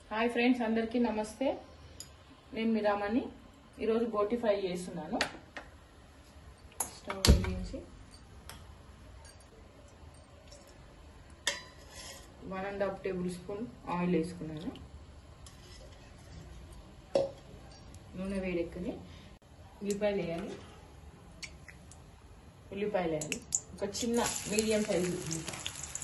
hi friends అందరికీ నమస్తే నేను మీ రామని ఈరోజు బోటి ఫ్రై చేస్తున్నాను స్టవ్ వెలిగించి one and half tablespoon oil వేసుకున్నాను నూనె వేడెక్కని ఉల్లిపాయలు వేయాలి ఉల్లిపాయలు వేయాలి ఒక చిన్న మీడియం సైజు ఉల్లిపాయ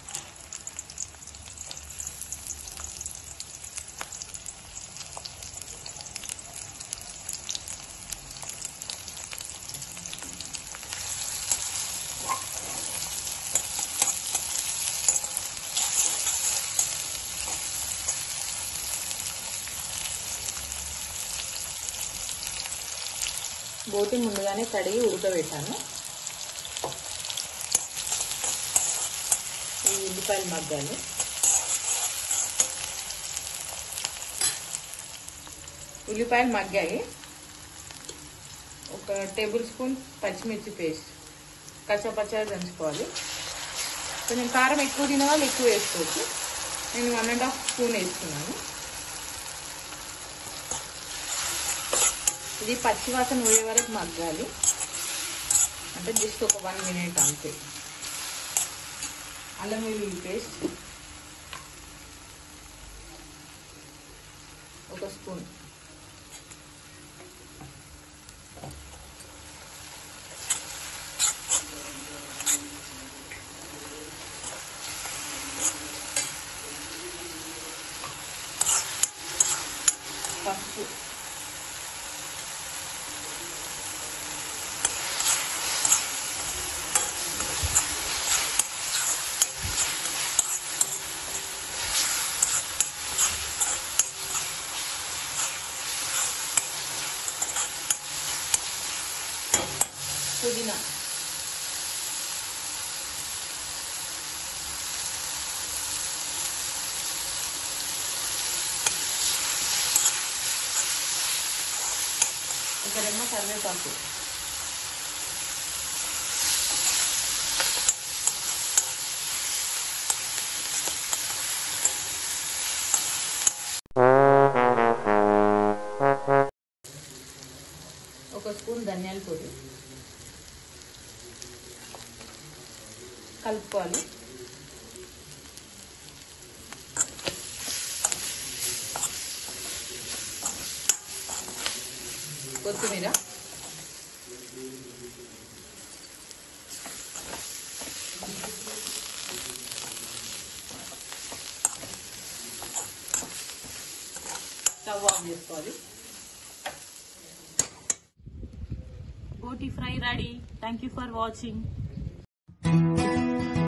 బోటి ముందుగానే కడిగి ఉడకబెట్టాను ఈ ఉల్లిపాయలు మగ్గాలి ఉల్లిపాయలు మగ్గాయి ఒక టేబుల్ స్పూన్ పచ్చిమిర్చి పేస్ట్ కచ్చపచ్చగా దంచుకోవాలి కొంచెం కారం ఎక్కువ తిన వాళ్ళు ఎక్కువ వేసుకోవచ్చు నేను వన్ అండ్ హాఫ్ స్పూన్ వేసుకున్నాను ఇది పచ్చివాసన పోయే వరకు మగ్గాలి అంటే జస్ట్ ఒక వన్ మినిట్ అంతే అల్లం వెల్లుల్లి పేస్ట్ ఒక స్పూన్ పసుపు పుదీనా ఇక్కడేమో కరివేపాకు ఒక స్పూన్ ధనియాల పొడి కలుపుకోవాలి కొత్తిమీర స్టవ్ ఆన్ చేసుకోవాలి బోటి fry ready thank you for watching